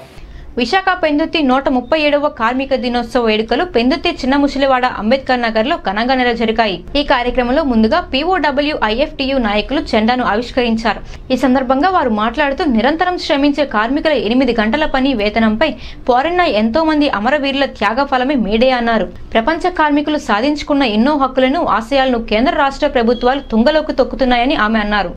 విశాఖ పెందుర్తి నూట ముప్పై ఏడవ కార్మిక దినోత్సవ వేడుకలు పెందుర్తి చిన్న ముసలివాడ అంబేద్కర్ నగర్ లో ఘనంగా జరిగాయి ఈ కార్యక్రమంలో ముందుగా పీఓడబ్ల్యూ ఐఎఫ్టియు నాయకులు జెండాను ఆవిష్కరించారు ఈ సందర్భంగా వారు మాట్లాడుతూ నిరంతరం శ్రమించే కార్మికుల ఎనిమిది గంటల పని వేతనంపై పోరన్న ఎంతో మంది అమరవీరుల త్యాగ ఫలమే మేడే అన్నారు ప్రపంచ కార్మికులు సాధించుకున్న ఎన్నో హక్కులను ఆశయాలను కేంద్ర రాష్ట్ర ప్రభుత్వాలు తుంగలోకి తొక్కుతున్నాయని ఆమె అన్నారు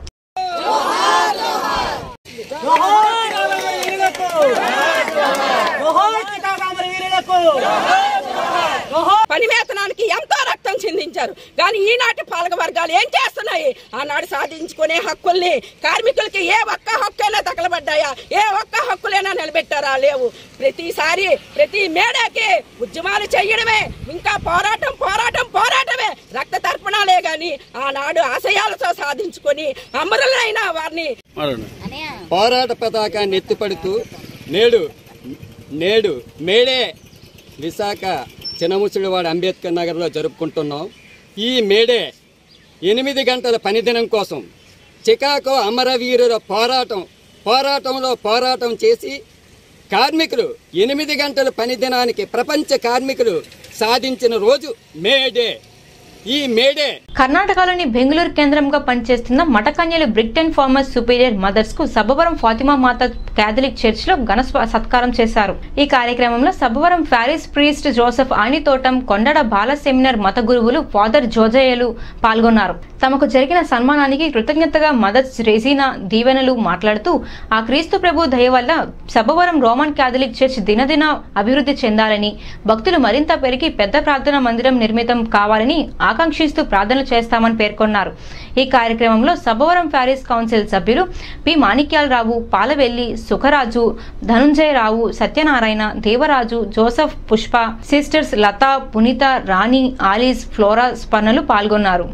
పని వేతనానికి ఎంతో రక్తం చిందించారు కానీ ఈనాటి పాలక వర్గాలు ఏం చేస్తున్నాయి ఆనాడు సాధించుకునే హక్కుల్ని కార్మికులకి ఏ ఒక్క హక్కైనా తగలబడ్డాయా ఏ ఒక్క హక్కులైనా నిలబెట్టారా లేవు ప్రతిసారి ప్రతి మేడకి ఉద్యమాలు చేయడమే ఇంకా పోరాటం పోరాటం పోరాటమే రక్త తర్పణాలే గాని ఆనాడు ఆశయాలతో సాధించుకొని అమరులైన వారిని పోరాట పతాకాన్ని ఎత్తుపడుతూ నేడు నేడు మేడే విశాఖ చినముసిడివాడ అంబేద్కర్ నగర్లో జరుపుకుంటున్నాం ఈ మేడే ఎనిమిది గంటల పనిదినం కోసం చికాగో అమరవీరుల పోరాటం పోరాటంలో పోరాటం చేసి కార్మికులు ఎనిమిది గంటల పనిదినానికి ప్రపంచ కార్మికులు సాధించిన రోజు మేడే ఈ మేడే కర్ణాటకలోని బెంగళూరు కేంద్రంగా పనిచేస్తున్న మటకన్యలు బ్రిక్టన్ ఫార్మర్స్ సుపీరియర్ మదర్స్ కు సబ్బవరం ఫాతిమా మాత కేథలిక్ చర్చ్ లో ఘన స్వ- సత్కారం చేశారు ఈ కార్యక్రమంలో Sabbavaram parish priest Joseph Anithotam Kondada Bala seminar మత గురువులు ఫాదర్ జోజయ్యలు పాల్గొన్నారు తమకు జరిగిన సన్మానానికి కృతజ్ఞతగా మదర్స్ రెజీనా దీవెనలు మాట్లాడుతూ ఆ క్రీస్తు ప్రభు దయ వల్ల సబ్బవరం రోమన్ క్యాథలిక్ చర్చ్ దినదిన అభివృద్ధి చెందాలని భక్తులు మరింత పెరిగి పెద్ద ప్రార్థనా మందిరం నిర్మితం కావాలని ఆకాంక్షిస్తూ ప్రార్థనలు చేస్తామని పేర్కొన్నారు ఈ కార్యక్రమంలో సబ్బవరం ప్యారిస్ కౌన్సిల్ సభ్యులు P Manikyala Rao Palavelli Sukharaju Dhanunjaya Rao Satyanarayana Devaraju Joseph Pushpa sisters Latha Punitha Rani all is flora స్పర్ణలు పాల్గొన్నారు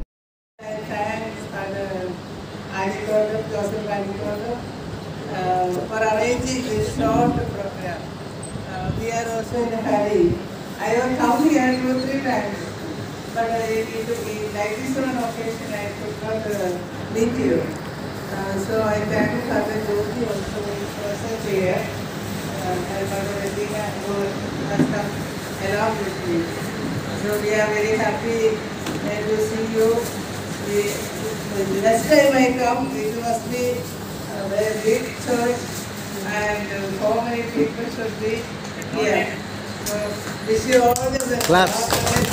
Agriculture, Joseph Agriculture, uh, for arranging this short program. Uh, we are also in a hurry. I have come here two, three times, but uh, it, it, it, like this one occasion I could not uh, meet you. Uh, so I thank Father Jyoti also who is present here, uh, and Father Regina who has come along with me. So we are very happy uh, to see you. We, the next time I come, it must be a very big church and uh, so many people should be here. So wish you all the best. Claps.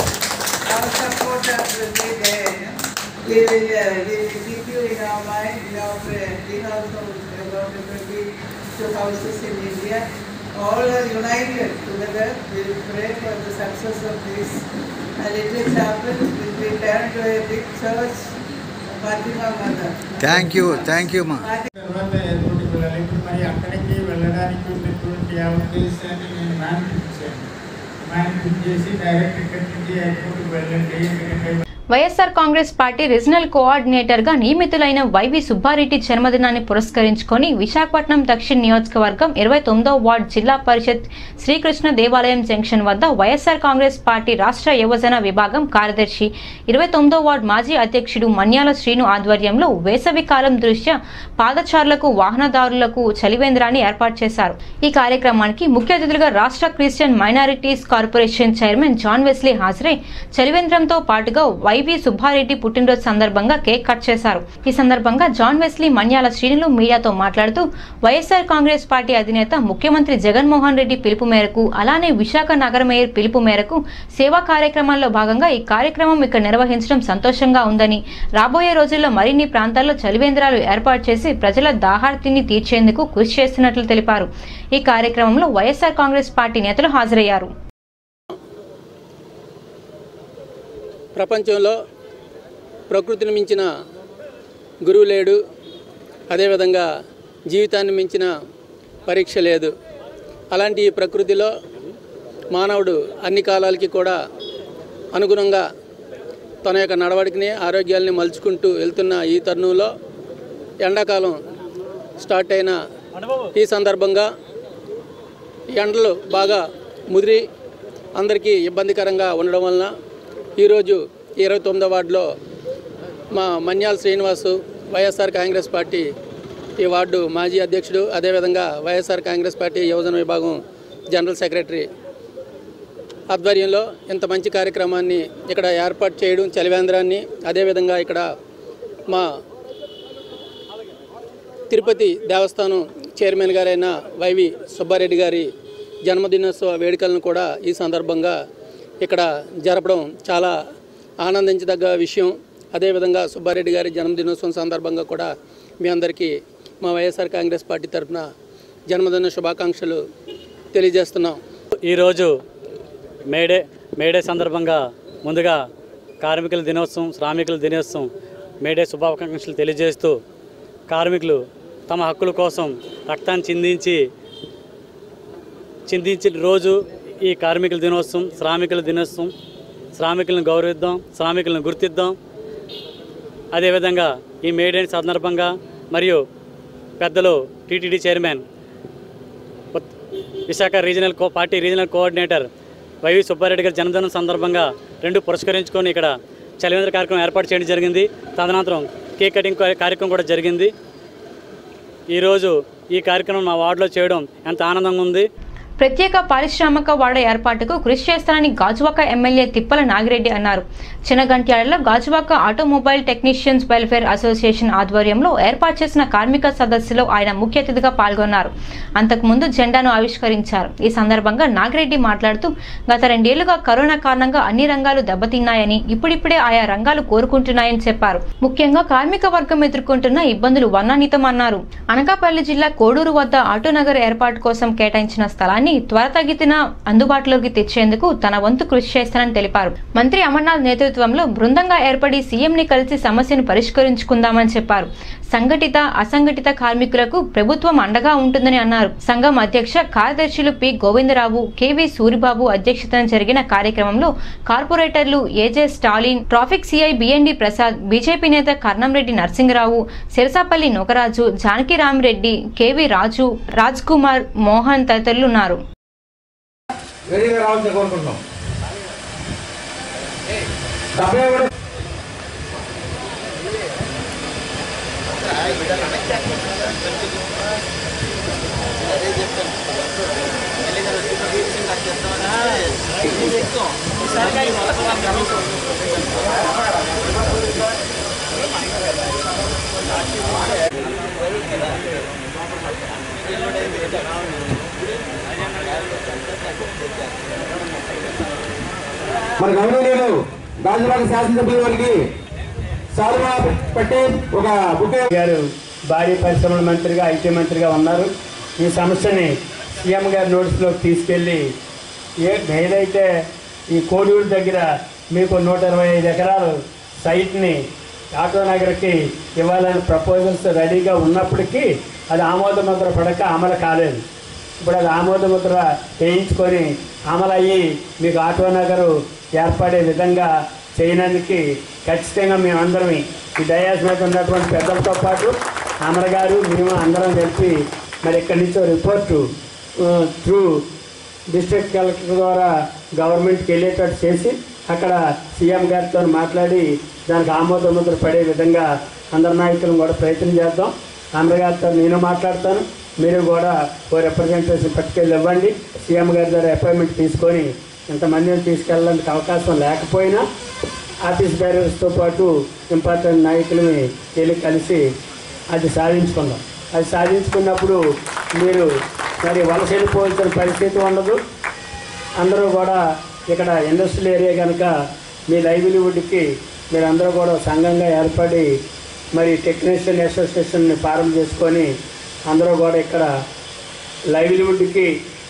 Our supporters will be there. you know. We will, uh, we will keep you in our mind, in our prayer. We also about the 22 houses in India. All are united together. We will pray for the success of this a little chapel will be turned to a big church, Fatima Mother. Thank you thank you మా తర్వాత ఎయిర్పోర్ట్కి వెళ్ళాలి ఇప్పుడు మరి అక్కడికి వెళ్ళడానికి ఉన్నటువంటి ఆ ఉద్దేశాన్ని నేను మ్యానిఫిట్ చేశాను మ్యానిఫిట్ చేసి డైరెక్ట్ ఇక్కడి నుంచి ఎయిర్పోర్ట్కి వెళ్ళండి ఎందుకంటే YSR Congress party regional coordinator గా నియమితులైన వైవి సుబ్బారెడ్డి జన్మదినాన్ని పురస్కరించుకొని విశాఖపట్నం దక్షిణ నియోజకవర్గం ఇరవై తొమ్మిదో వార్డ్ జిల్లా పరిషత్ శ్రీకృష్ణ దేవాలయం జంక్షన్ వద్ద వైఎస్ఆర్ కాంగ్రెస్ పార్టీ రాష్ట్ర యువజన విభాగం కార్యదర్శి ఇరవై తొమ్మిదో వార్డు మాజీ అధ్యక్షుడు మన్యాల శ్రీను ఆధ్వర్యంలో వేసవి కాలం దృష్ట్యా పాదచారులకు వాహనదారులకు చలివేంద్రాన్ని ఏర్పాటు చేశారు ఈ కార్యక్రమానికి ముఖ్య అతిథులుగా రాష్ట్ర Christian minorities corporation chairman John Wesley హాజరై చలివేంద్రంతో పాటుగా వైవి సుబ్బారెడ్డి పుట్టినరోజు సందర్భంగా కేక్ కట్ చేశారు ఈ సందర్భంగా జాన్ వెస్లీ మన్యాల శ్రీనులు మీడియాతో మాట్లాడుతూ వైఎస్ఆర్ కాంగ్రెస్ పార్టీ అధినేత ముఖ్యమంత్రి జగన్మోహన్ రెడ్డి పిలుపు మేరకు అలానే విశాఖ నగర మేయర్ పిలుపు మేరకు సేవా కార్యక్రమాల్లో భాగంగా ఈ కార్యక్రమం ఇక్కడ నిర్వహించడం సంతోషంగా ఉందని రాబోయే రోజుల్లో మరిన్ని ప్రాంతాల్లో చలివేంద్రాలు ఏర్పాటు చేసి ప్రజల దాహార్తిని తీర్చేందుకు కృషి చేస్తున్నట్లు తెలిపారు ఈ కార్యక్రమంలో వైఎస్ఆర్ కాంగ్రెస్ పార్టీ నేతలు హాజరయ్యారు ప్రపంచంలో ప్రకృతిని మించిన గురువు లేడు అదేవిధంగా జీవితాన్ని మించిన పరీక్ష లేదు అలాంటి ఈ ప్రకృతిలో మానవుడు అన్ని కాలాలకి కూడా అనుగుణంగా తన యొక్క నడవడికని ఆరోగ్యాల్ని మలుచుకుంటూ వెళ్తున్న ఈ తరుణంలో ఎండాకాలం స్టార్ట్ అయిన ఈ సందర్భంగా ఈ ఎండలు బాగా ముదిరి అందరికీ ఇబ్బందికరంగా ఉండడం వలన ఈరోజు ఇరవై తొమ్మిదో వార్డులో మా మన్యాల శ్రీనివాసు వైఎస్ఆర్ కాంగ్రెస్ పార్టీ ఈ వార్డు మాజీ అధ్యక్షుడు అదేవిధంగా వైఎస్ఆర్ కాంగ్రెస్ పార్టీ యువజన విభాగం జనరల్ సెక్రటరీ ఆధ్వర్యంలో ఇంత మంచి కార్యక్రమాన్ని ఇక్కడ ఏర్పాటు చేయడం చలివేంద్రాన్ని అదేవిధంగా ఇక్కడ మా తిరుపతి దేవస్థానం చైర్మన్ గారైన వైవి సుబ్బారెడ్డి గారి జన్మదినోత్సవ వేడుకలను కూడా ఈ సందర్భంగా ఇక్కడ జరపడం చాలా ఆనందించదగ్గ విషయం అదేవిధంగా సుబ్బారెడ్డి గారి జన్మదినోత్సవం సందర్భంగా కూడా మీ అందరికీ మా వైఎస్ఆర్ కాంగ్రెస్ పార్టీ తరఫున జన్మదిన శుభాకాంక్షలు తెలియజేస్తున్నాం ఈరోజు మేడే మేడే సందర్భంగా ముందుగా కార్మికుల దినోత్సవం శ్రామికుల దినోత్సవం మేడే శుభాకాంక్షలు తెలియజేస్తూ కార్మికులు తమ హక్కుల కోసం రక్తాన్ని చిందించి చిందించిన రోజు ఈ కార్మికుల దినోత్సవం శ్రామికుల దినోత్సవం శ్రామికులను గౌరవిద్దాం శ్రామికులను గుర్తిద్దాం అదేవిధంగా ఈ మేడే సందర్భంగా మరియు పెద్దలు టీటీడీ చైర్మన్ ఉత్- Visakha regional co party regional coordinator YV Subba Reddy గారి జన్మదినం సందర్భంగా రెండు పురస్కరించుకొని ఇక్కడ చలివేంద్ర కార్యక్రమం ఏర్పాటు చేయడం జరిగింది తదనంతరం కేక్ కటింగ్ కార్య- కార్యక్రమం కూడా జరిగింది ఈరోజు ఈ కార్యక్రమం మా వార్డులో చేయడం ఎంత ఆనందంగా ఉంది ప్రత్యేక పారిశ్రామిక వాడ ఏర్పాటుకు కృషి చేస్తానని గాజువాక ఎమ్మెల్యే తిప్పల నాగిరెడ్డి అన్నారు చిన్నగంట్యాలలో Gajuwaka automobile technicians welfare association ఆధ్వర్యంలో ఏర్పాటు చేసిన కార్మిక సదస్సులో ఆయన ముఖ్య అతిథిగా పాల్గొన్నారు అంతకుముందు జెండాను ఆవిష్కరించారు ఈ సందర్భంగా నాగిరెడ్డి మాట్లాడుతూ గత రెండేళ్లుగా కరోనా కారణంగా అన్ని రంగాలు దెబ్బతిన్నాయని ఇప్పుడిప్పుడే ఆయా రంగాలు కోరుకుంటున్నాయని చెప్పారు ముఖ్యంగా కార్మిక వర్గం ఎదుర్కొంటున్న ఇబ్బందులు వర్ణాతీతమన్నారు అనకాపల్లి జిల్లా కోడూరు వద్ద ఆటోనగర్ ఏర్పాటు కోసం కేటాయించిన స్థలాన్ని త్వరతగితిన అందుబాటులోకి తెచ్చేందుకు తన వంతు కృషి చేస్తానని తెలిపారు మంత్రి అమర్నాథ్ నేతృత్వంలో బృందంగా ఏర్పడి సీఎంని కలిసి సమస్యను పరిష్కరించుకుందామని చెప్పారు సంఘటిత అసంఘటిత కార్మికులకు ప్రభుత్వం అండగా ఉంటుందని అన్నారు సంఘం అధ్యక్ష కార్యదర్శులు పి గోవిందరావు కెవి సూరిబాబు అధ్యక్షతన జరిగిన కార్యక్రమంలో కార్పొరేటర్లు AJ Stalin traffic CI BND Prasad BJP నేత కర్ణంరెడ్డి నరసింహరావు సిరసాపల్లి నొకరాజు జానకిరామిరెడ్డి కెవి రాజు రాజ్ కుమార్ మోహన్ తదితరులు ఉన్నారు రెడీగా రావాలని కోరుకుంటున్నాం డెబ్బై ఒకటి మన గౌరవనీయులు గాజువాక శాసనసభ్యుల వారికి సాల్వా పట్టి ఒక బుకే గారు భారీ పరిశ్రమల మంత్రిగా ఐటీ మంత్రిగా ఉన్నారు ఈ సమస్యని సీఎం గారి నోటీస్లోకి తీసుకెళ్ళి ఏ ఏదైతే ఈ కోడూరు దగ్గర మీకు నూట ఇరవై ఐదు ఎకరాలు సైట్ని ఆటో నగర్కి ఇవ్వాలని ప్రపోజల్స్ రెడీగా ఉన్నప్పటికీ అది ఆమోద ముద్ర పడక అమలు కాలేదు ఇప్పుడు అది ఆమోద ముద్ర వేయించుకొని అమలయ్యి మీకు ఆటో నగరు ఏర్పడే విధంగా చేయడానికి ఖచ్చితంగా మేమందరం ఈ డయాస్ మీద ఉన్నటువంటి పెద్దలతో పాటు అమర గారు మేము అందరం కలిపి మరి ఇక్కడి నుంచో రిపోర్టు త్రూ డిస్ట్రిక్ట్ కలెక్టర్ ద్వారా గవర్నమెంట్కి వెళ్ళేటట్టు చేసి అక్కడ సీఎం గారితో మాట్లాడి దానికి ఆమోద ముద్ర పడే విధంగా అందరి నాయకులను కూడా ప్రయత్నం చేద్దాం అమర గారితో నేను మాట్లాడతాను మీరు కూడా ఓ రిప్రజెంటేషన్ పట్టుకెళ్ళి ఇవ్వండి సీఎం గారి ద్వారా అపాయింట్మెంట్ తీసుకొని ఇంతమందిని తీసుకెళ్ళడానికి అవకాశం లేకపోయినా ఆఫీస్ బేరర్స్తో పాటు ఇంపార్టెంట్ నాయకులని వెళ్ళి కలిసి అది సాధించుకుందాం అది సాధించుకున్నప్పుడు మీరు మరి వలస వెళ్ళిపోవాల్సిన పరిస్థితి ఉండదు అందరూ కూడా ఇక్కడ ఇండస్ట్రియల్ ఏరియా కనుక మీ లైవ్లీవుడ్కి మీరందరూ కూడా సంఘంగా ఏర్పడి మరి టెక్నీషియన్ అసోసియేషన్ని ఫారం చేసుకొని అందరూ కూడా ఇక్కడ లైవ్లీవుడ్కి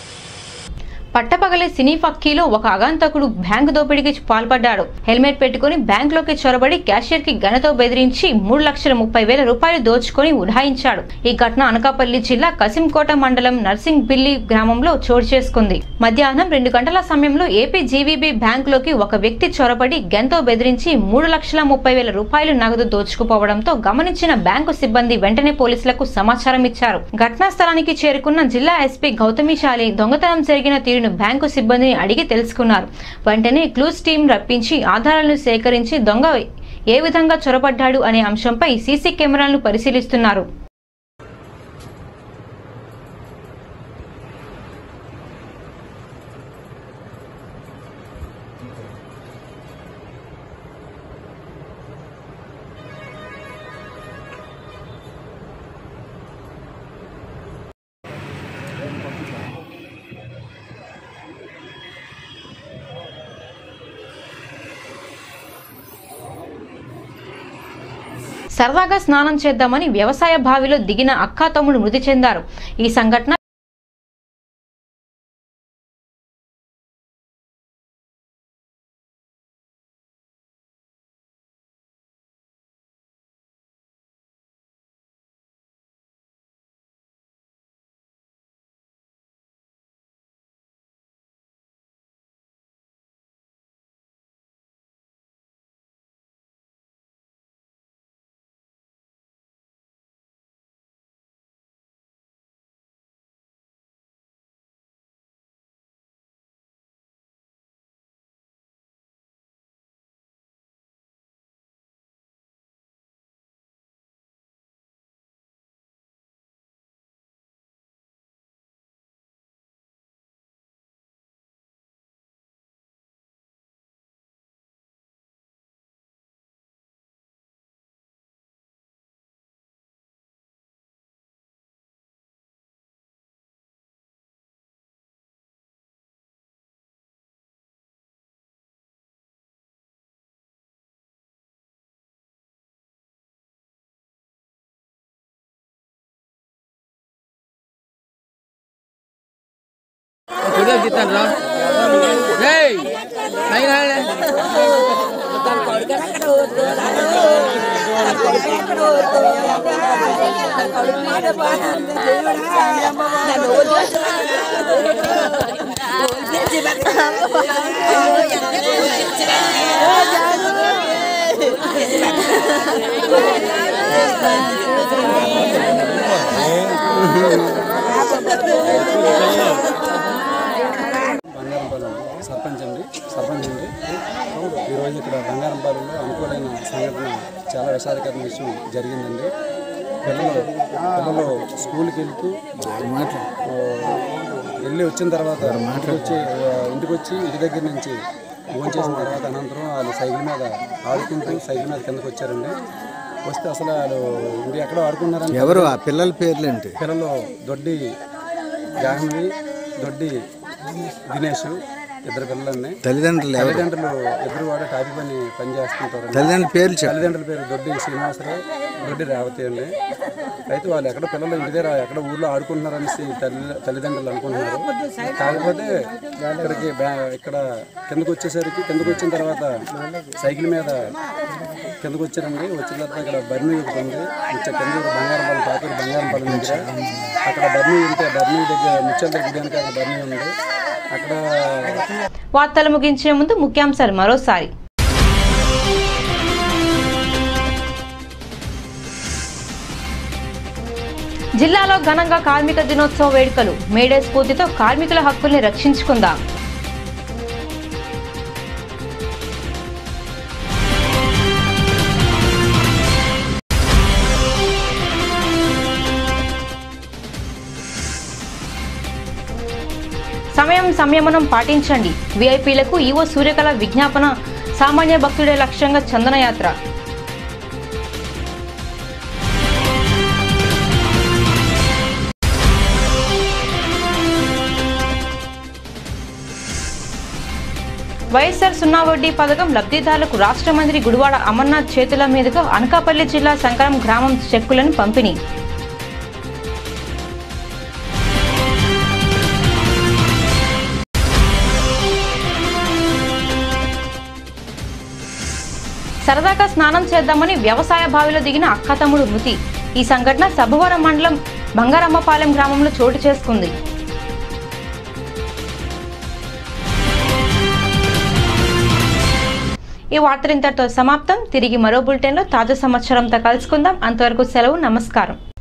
పట్టపగలే సినీ ఫక్కీలో ఒక అగాంతకుడు బ్యాంకు దోపిడీకి పాల్పడ్డాడు హెల్మెట్ పెట్టుకుని బ్యాంకులోకి చొరబడి క్యాషియర్ కి గనతో బెదిరించి మూడు లక్షల ముప్పై వేల రూపాయలు దోచుకొని ఉడాయించాడు ఈ ఘటన అనకాపల్లి జిల్లా కసింకోట మండలం నర్సింగ్ బిల్లి గ్రామంలో చోటు చేసుకుంది మధ్యాహ్నం రెండు గంటల సమయంలో ఏపీ జీవీబీ బ్యాంకులోకి ఒక వ్యక్తి చొరబడి గంతో బెదిరించి మూడు లక్షల ముప్పై వేల రూపాయలు నగదు దోచుకుపోవడంతో గమనించిన బ్యాంకు సిబ్బంది వెంటనే పోలీసులకు సమాచారం ఇచ్చారు ఘటనా స్థలానికి చేరుకున్న జిల్లా ఎస్పీ గౌతమిశాలి దొంగతనం జరిగిన తీరును బ్యాంకు సిబ్బందిని అడిగి తెలుసుకున్నారు వెంటనే క్లూస్ టీం రప్పించి ఆధారాలను సేకరించి దొంగ ఏ విధంగా చొరబడ్డాడు అనే అంశంపై సీసీ కెమెరాలను పరిశీలిస్తున్నారు సరదాగా స్నానం చేద్దామని వ్యవసాయ బావిలో దిగిన అక్కా తమ్ముడు మృతి చెందారు ఈ సంఘటన బంగారంపాలెం సర్పంచ్ అండి సర్పంచ్ అండి ఈరోజు ఇక్కడ బంగారంపాలెంలో అనుకోలేని సంఘటన చాలా విషాదకరమైన విషయం జరిగిందండి పిల్లలు పిల్లలు స్కూల్కి వెళ్తూ ఆ, వెళ్ళి వచ్చిన తర్వాత ఇంటికి వచ్చి ఆ, ఇంటికి వచ్చి ఇంటి దగ్గర నుంచి ఫోన్ చేసిన తర్వాత అనంతరం వాళ్ళు సైకిల్ మీద ఆడుకుంటూ సైకిల్ మీద కిందకు వచ్చారండి వస్తే అసలు వాళ్ళు ఇంటి ఎక్కడో ఆడుకున్నారని ఎవరు ఆ పిల్లల పేర్లేంటి పిల్లలు దొడ్డి జాహ్నవి దొడ్డి దినేష్ ఇద్దరు పిల్లలండి తల్లిదండ్రులు ఎవరు? తల్లిదండ్రులు ఇద్దరు కూడా టాపీ పని పని చేస్తుంటారు తల్లిదండ్రుల పేర్లు చెప్పు. తల్లిదండ్రుల పేరు దొడ్డి శ్రీనివాసరావు దొడ్డి రేవతి అండి అయితే వాళ్ళు ఎక్కడ పిల్లలు ఇంటి దగ్గర ఎక్కడ ఊర్లో ఆడుకుంటున్నారనేసి తల్లి తల్లిదండ్రులు అనుకుంటున్నారు కాకపోతే ఇక్కడికి బ్యా- ఇక్కడ కిందకు వచ్చేసరికి కిందకు వచ్చిన తర్వాత సైకిల్ మీద కిందకు వచ్చారండి వచ్చిన తర్వాత ఇక్కడ బర్నీ ఒకటి ఉంది ముచ్చ కింద బంగారం పాలెం పాతూరు బంగారం పాలెం దగ్గర అక్కడ బర్నీ ఉంటే బర్నీ దగ్గర ముచ్చల దగ్గర గుడి అక్కడ బర్నీ ఉంది అక్కడ వార్తలు ముగించే ముందు ముఖ్యాంశాలు మరోసారి జిల్లాలో ఘనంగా కార్మిక దినోత్సవ వేడుకలు మేడే స్ఫూర్తితో కార్మికుల హక్కుల్ని రక్షించుకుందాం సమయం సంయమనం పాటించండి విఐపీలకు ఈవో సూర్యకళ విజ్ఞాపన సామాన్య భక్తుడే లక్ష్యంగా చందనయాత్ర వైఎస్ఆర్ సున్నా వడ్డీ పథకం లబ్ధిదారులకు రాష్ట్ర మంత్రి గుడివాడ అమర్నాథ్ చేతుల మీదుగా అనకాపల్లి జిల్లా శంకరం గ్రామం చెక్కులను పంపిణీ సరదాగా స్నానం చేద్దామని వ్యవసాయ బావిలో దిగిన అక్కతమ్ముడు మృతి ఈ సంఘటన సభవరం మండలం బంగారమ్మపాలెం గ్రామంలో చోటు చేసుకుంది ఈ వార్తలు ఇంతటితో సమాప్తం తిరిగి మరో బులెటిన్లో తాజా సమాచారంతో కలుసుకుందాం అంతవరకు సెలవు నమస్కారం